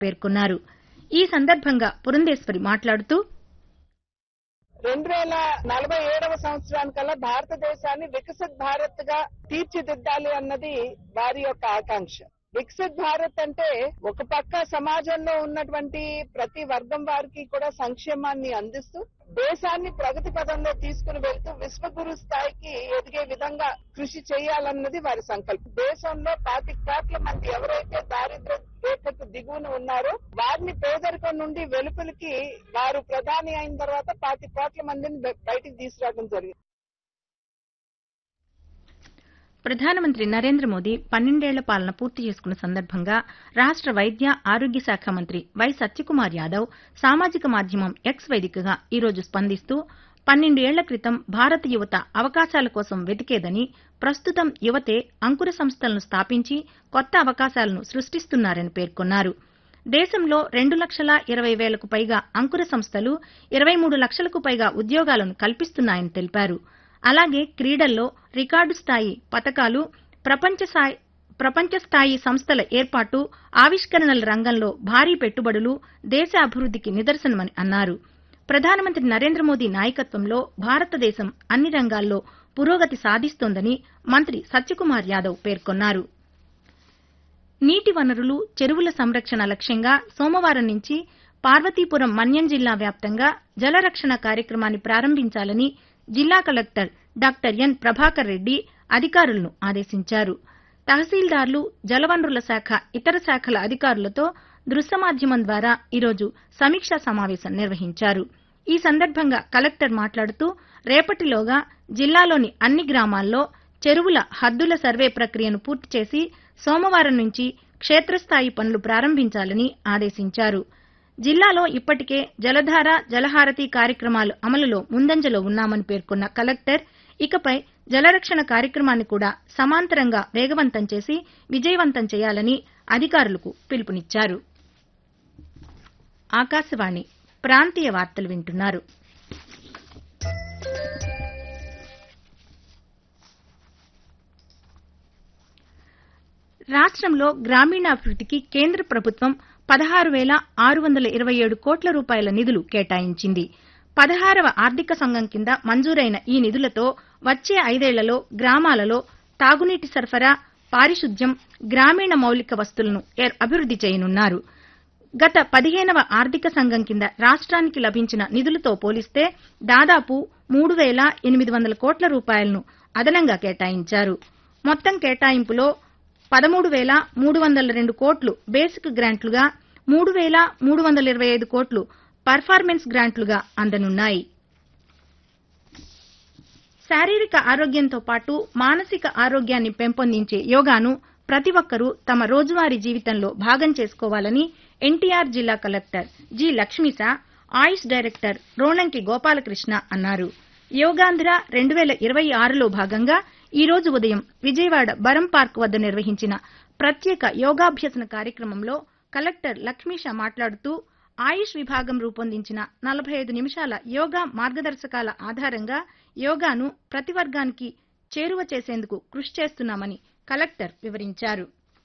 పేర్కొన్నారు ఈ సందర్భంగా పురంధేశ్వరి మాట్లాడుతూ రెండు వేల నలభై ఏడవ సంవత్సరానికల్లా భారతదేశాన్ని వికసిత్ భారత్ గా తీర్చిదిద్దాలి అన్నది వారి యొక్క ఆకాంక్ష వికసిత్ భారత్ అంటే ఒక పక్క సమాజంలో ఉన్నటువంటి ప్రతి వర్గం వారికి కూడా సంక్షేమాన్ని అందిస్తూ దేశాన్ని ప్రగతి పదంలో తీసుకుని వెళ్తూ విశ్వగురు స్థాయికి ఎదిగే విధంగా కృషి చేయాలన్నది వారి సంకల్పం దేశంలో పాతి కోట్ల మంది ఎవరైతే దారిద్ర్య రేఖకు దిగువన ఉన్నారో వారిని పేదరికం నుండి వెలుపలికి వారు ప్రధాని అయిన తర్వాత పాతి కోట్ల మందిని బ- బయటికి తీసుకురావడం జరిగింది ప్రధానమంత్రి నరేంద్ర మోదీ పన్నెండేళ్ల పాలన పూర్తి చేసుకున్న సందర్భంగా రాష్ట వైద్య ఆరోగ్య శాఖ మంత్రి వై సత్యకుమార్ యాదవ్ సామాజిక మాధ్యమం ఎక్స్ వేదికగా ఈరోజు స్పందిస్తూ పన్నెండు ఏళ్ల క్రితం భారత యువత అవకాశాల కోసం వెతికేదని ప్రస్తుతం యువతే అంకుర సంస్థలను స్థాపించి కొత్త అవకాశాలను సృష్టిస్తున్నారని పేర్కొన్నారు దేశంలో రెండు లక్షల ఇరవై వేలకు పైగా అంకుర సంస్థలు ఇరవై మూడు లక్షలకు పైగా ఉద్యోగాలను కల్పిస్తున్నాయని తెలిపారు అలాగే క్రీడల్లో రికార్డు స్థాయి పతకాలు ప్రపంచ స్థాయి ప్రపంచ స్థాయి సంస్థల ఏర్పాటు ఆవిష్కరణల రంగంలో భారీ పెట్టుబడులు దేశ అభివృద్ధికి నిదర్శనమని అన్నారు ప్రధానమంత్రి నరేంద్ర మోదీ నాయకత్వంలో భారతదేశం అన్ని రంగాల్లో పురోగతి సాధిస్తోందని మంత్రి సత్యకుమార్ యాదవ్ పేర్కొన్నారు నీటి వనరులు చెరువుల సంరక్షణ లక్ష్యంగా సోమవారం నుంచి పార్వతీపురం మన్యం జిల్లా వ్యాప్తంగా జలరక్షణ కార్యక్రమాన్ని ప్రారంభించాలని జిల్లా collector doctor N Prabhakar Reddy అధికారులను ఆదేశించారు తహసీల్దార్లు జలవనరుల శాఖ ఇతర శాఖల అధికారులతో దృశ్య మాధ్యమం ద్వారా ఈరోజు సమీక్షా సమావేశం నిర్వహించారు ఈ సందర్భంగా కలెక్టర్ మాట్లాడుతూ రేపటిలోగా జిల్లాలోని అన్ని గ్రామాల్లో చెరువుల హద్దుల సర్వే ప్రక్రియను పూర్తి చేసి సోమవారం నుంచి క్షేత్రస్థాయి పనులు ప్రారంభించాలని ఆదేశించారు జిల్లాలో ఇప్పటికే జలధార జలహారతి కార్యక్రమాలు అమలులో ముందంజలో ఉన్నామని పేర్కొన్న కలెక్టర్ ఇకపై జలరక్షణ కార్యక్రమాన్ని కూడా సమాంతరంగా వేగవంతం చేసి విజయవంతం చేయాలని అధికారులకు పిలుపునిచ్చారు ఆకాశవాణి ప్రాంతీయ వార్తలు వింటున్నారు రాష్ట్రంలో గ్రామీణాభివృద్ధికి కేంద్ర ప్రభుత్వం పదహారు వేల ఆరు వందల ఇరవై ఏడు కోట్ల రూపాయల నిధులు కేటాయించింది పదహారవ ఆర్థిక సంఘం కింద మంజూరైన ఈ నిధులతో వచ్చే ఐదేళ్లలో గ్రామాలలో తాగునీటి సరఫరా పారిశుద్ధ్యం గ్రామీణ మౌలిక వస్తువులను ఏర్- అభివృద్ది చేయనున్నారు గత పదిహేనవ ఆర్థిక సంఘం కింద రాష్ట్రానికి లభించిన నిధులతో పోలిస్తే దాదాపు మూడు వేల ఎనిమిది వందల కోట్ల రూపాయలను అదనంగా కేటాయించారు మొత్తం కేటాయింపులో పదమూడు వేల మూడు వందల రెండు కోట్లు బేసిక్ గ్రాంట్లుగా మూడు వేల మూడు వందల ఇరవై ఐదు కోట్లు పర్ఫార్మెన్స్ గ్రాంట్లుగా అందనున్నాయి శారీరక ఆరోగ్యంతో పాటు మానసిక ఆరోగ్యాన్ని పెంపొందించే యోగాను ప్రతి ఒక్కరూ తమ రోజువారీ జీవితంలో భాగం చేసుకోవాలని ఎన్టీఆర్ జిల్లా collector G Lakshmisha Ayush director Ronanki Gopalakrishna అన్నారు యోగాంధ్ర రెండు వేల ఇరవై ఆరులో భాగంగా ఈ రోజు ఉదయం విజయవాడ బరం పార్క్ వద్ద నిర్వహించిన ప్రత్యేక యోగాభ్యసన కార్యక్రమంలో కలెక్టర్ లక్ష్మీష మాట్లాడుతూ ఆయుష్ విభాగం రూపొందించిన నలభై ఐదు నిమిషాల యోగా మార్గదర్శకాల ఆధారంగా యోగాను ప్రతి వర్గానికి చేరువ చేసేందుకు కృషి చేస్తున్నామని కలెక్టర్ వివరించారు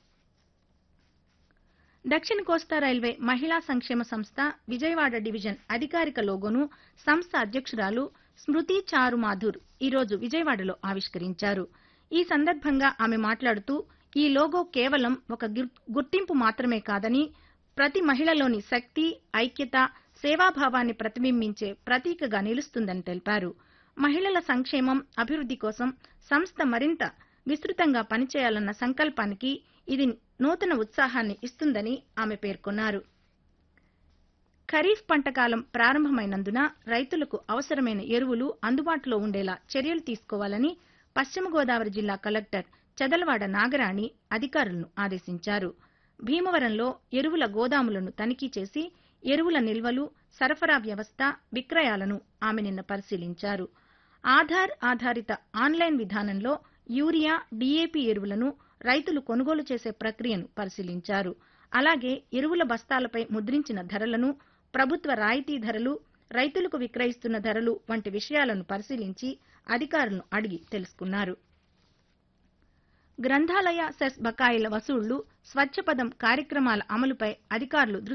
దక్షిణ కోస్తా రైల్వే మహిళా సంక్షేమ సంస్థ విజయవాడ డివిజన్ అధికారిక లోగోను సంస్థ అధ్యక్షురాలు స్మృతి చారు మాధుర్ ఈరోజు విజయవాడలో ఆవిష్కరించారు ఈ సందర్భంగా ఆమె మాట్లాడుతూ ఈ లోగో కేవలం ఒక గుర్- గుర్తింపు మాత్రమే కాదని ప్రతి మహిళలోని శక్తి ఐక్యత సేవాభావాన్ని ప్రతిబింబించే ప్రతీకగా నిలుస్తుందని తెలిపారు మహిళల సంక్షేమం అభివృద్ధి కోసం సంస్థ మరింత విస్తృతంగా పనిచేయాలన్న సంకల్పానికి ఇది నూతన ఉత్సాహాన్ని ఇస్తుందని ఆమె పేర్కొన్నారు ఖరీఫ్ పంటకాలం ప్రారంభమైనందున రైతులకు అవసరమైన ఎరువులు అందుబాటులో ఉండేలా చర్యలు తీసుకోవాలని పశ్చిమ గోదావరి జిల్లా కలెక్టర్ చదలవాడ నాగరాణి అధికారులను ఆదేశించారు భీమవరంలో ఎరువుల గోదాములను తనిఖీ చేసి ఎరువుల నిల్వలు సరఫరా వ్యవస్థ విక్రయాలను ఆమె నిన్న పరిశీలించారు ఆధార్ ఆధారిత ఆన్లైన్ విధానంలో యూరియా డీఏపీ ఎరువులను రైతులు కొనుగోలు చేసే ప్రక్రియను పరిశీలించారు అలాగే ఎరువుల బస్తాలపై ముద్రించిన ధరలను ప్రభుత్వ రాయితీ ధరలు రైతులకు విక్రయిస్తున్న ధరలు వంటి విషయాలను పరిశీలించి అధికారులను అడిగి తెలుసుకున్నారు గ్రంథాలయ సెస్ బకాయిల వసూళ్లు స్వచ్ఛ పదం కార్యక్రమాల అమలుపై అధికారులు